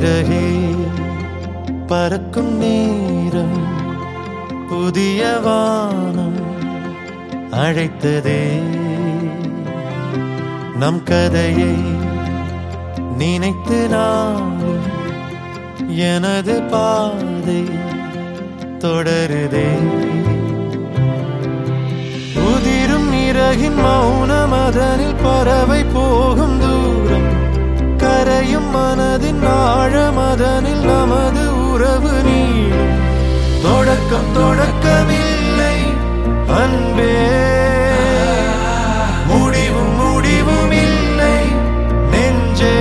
இறகே பறக்கும் நேரம் புதிய வானம் அழைத்ததே நம் கதையை நினைத்து நாளும் எனது பாதை தொடருதே உதிரும் இறகின் மௌனம் அதனில் பறவை போகும் தூரம் கரையும் மனதின் ஆழம் அதனில் நமது உறவு நீளும் தொடக்கம் தொடக்கமில்லை அன்பே முடிவும் முடிவும் இல்லை நெஞ்சே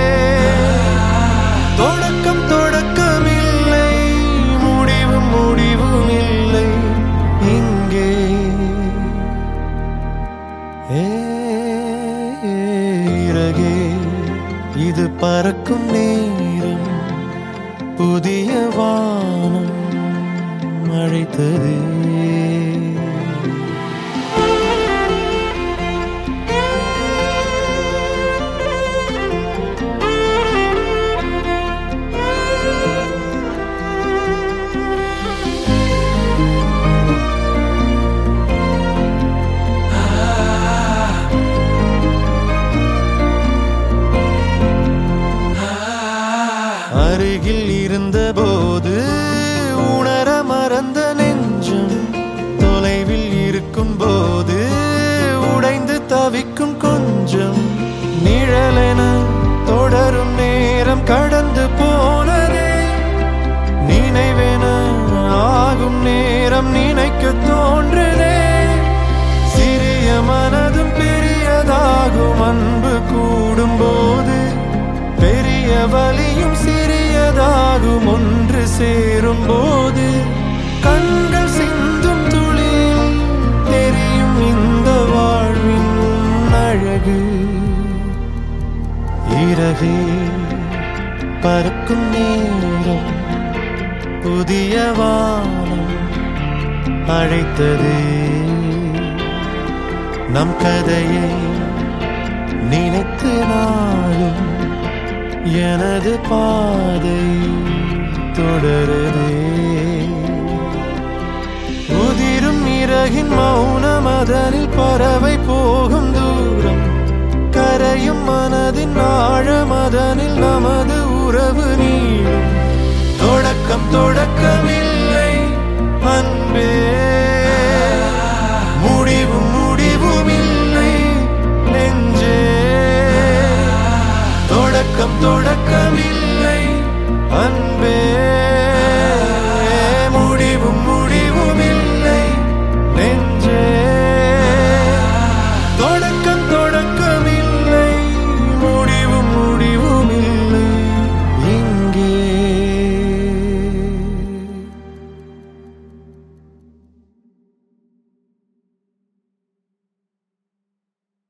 தொடக்கம் தொடக்கமில்லை முடிவும் முடிவும் இல்லை இங்கே ஏ, இறகே இது பறக்கும் நேரம் புதிய வானம் அழைத்ததே அருகில் இருந்தபோது உணர மறந்த நெஞ்சம் தொலைவில் இருக்கும் போது உடைந்து தவிக்கும் கொஞ்சம் நிழலென தொடரும் நேரம் கடந்து போனதே நினைவென ஆகும் நேரம் நினைக்க தோன்றுதே சிறிய மனதும் பெரியதாகும் அன்பு கூடும் போது பெரிய வலியும் சிறியதாகும் ஒன்று சேரும் போது கண்கள் சிந்தும் துளியில் தெரியும் இந்த வாழ்வின் அழகு இறகே பறக்கும் நேரம் புதிய வானம் அழைத்தது நம் கதையை நினைத்து நாளும் எனது பாதை தொடருதே உதிரும் இறகின் மௌனம் அதனில் பறவை போகும் தூரம் கரையும் மனதின் ஆழம் அதனில் நமது உறவு நீளும் தொடக்கம் தொடக்கமில்லை அன்பே